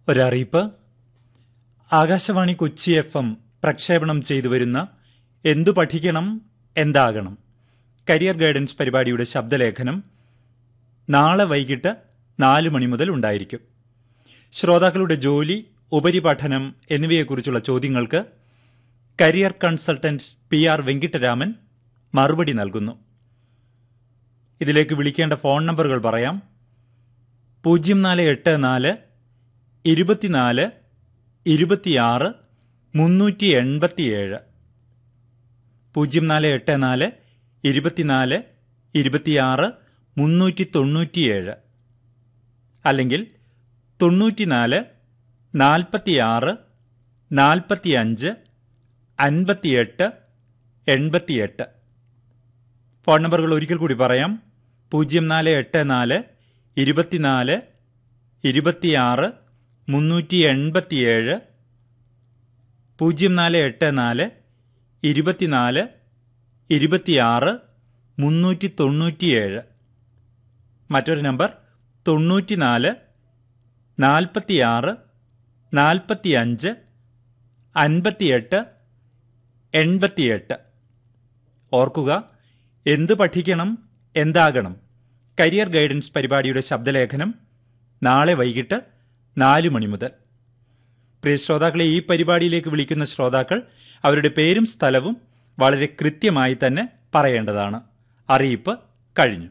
ഒരറിയിപ്പ് Akashvani Kochi F M പ്രക്ഷേപണം ചെയ്തു വരുന്ന എന്തു പഠിക്കണം എന്താകണം കരിയർ ഗൈഡൻസ് പരിപാടിയുടെ ശബ്ദലേഖനം നാളെ വൈകിട്ട് നാല് മണി മുതൽ ഉണ്ടായിരിക്കും ശ്രോതാക്കളുടെ ജോലി ഉപരിപഠനം എന്നിവയെക്കുറിച്ചുള്ള ചോദ്യങ്ങൾക്ക് career consultant P R Venkataraman മറുപടി നൽകുന്നു ഇതിലേക്ക് വിളിക്കേണ്ട ഫോൺ നമ്പറുകൾ പറയാം പൂജ്യം നാല് എട്ട് നാല് ഇരുപത്തിനാല് ഇരുപത്തിയാറ് മുന്നൂറ്റി എൺപത്തിയേഴ് പൂജ്യം നാല് എട്ട് നാല് ഇരുപത്തിനാല് ഇരുപത്തിയാറ് മുന്നൂറ്റി തൊണ്ണൂറ്റിയേഴ് അല്ലെങ്കിൽ തൊണ്ണൂറ്റിനാല് നാൽപ്പത്തിയാറ് നാൽപ്പത്തിയഞ്ച് അൻപത്തിയെട്ട് എൺപത്തിയെട്ട് ഫോൺ നമ്പറുകൾ ഒരിക്കൽ കൂടി പറയാം പൂജ്യം നാല് എട്ട് നാല് ഇരുപത്തിനാല് ഇരുപത്തിയാറ് മുന്നൂറ്റി എൺപത്തിയേഴ് പൂജ്യം നാല് എട്ട് നാല് ഇരുപത്തിനാല് ഇരുപത്തിയാറ് മുന്നൂറ്റി തൊണ്ണൂറ്റിയേഴ് മറ്റൊരു നമ്പർ തൊണ്ണൂറ്റിനാല് നാൽപ്പത്തിയാറ് നാൽപ്പത്തിയഞ്ച് അൻപത്തിയെട്ട് എൺപത്തിയെട്ട് ഓർക്കുക എന്ത് പഠിക്കണം എന്താകണം കരിയർ ഗൈഡൻസ് പരിപാടിയുടെ ശബ്ദലേഖനം നാളെ വൈകിട്ട് നാല് മണി മുതൽ പ്രിയ ശ്രോതാക്കളെ ഈ പരിപാടിയിലേക്ക് വിളിക്കുന്ന ശ്രോതാക്കൾ അവരുടെ പേരും സ്ഥലവും വളരെ കൃത്യമായി തന്നെ പറയേണ്ടതാണ് അറിയിപ്പ് കഴിഞ്ഞു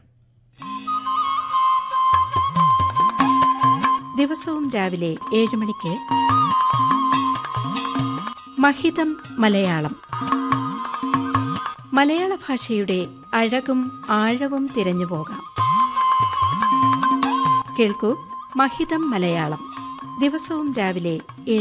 ദിവസവും രാവിലെ ഏഴ് മണിക്ക് മഹിതം മലയാളം മലയാള ഭാഷയുടെ അഴകും ആഴവും തിരഞ്ഞു പോകാം കേൾക്കൂ മഹിതം മലയാളം ദിവസവും രാവിലെ ഏഴ്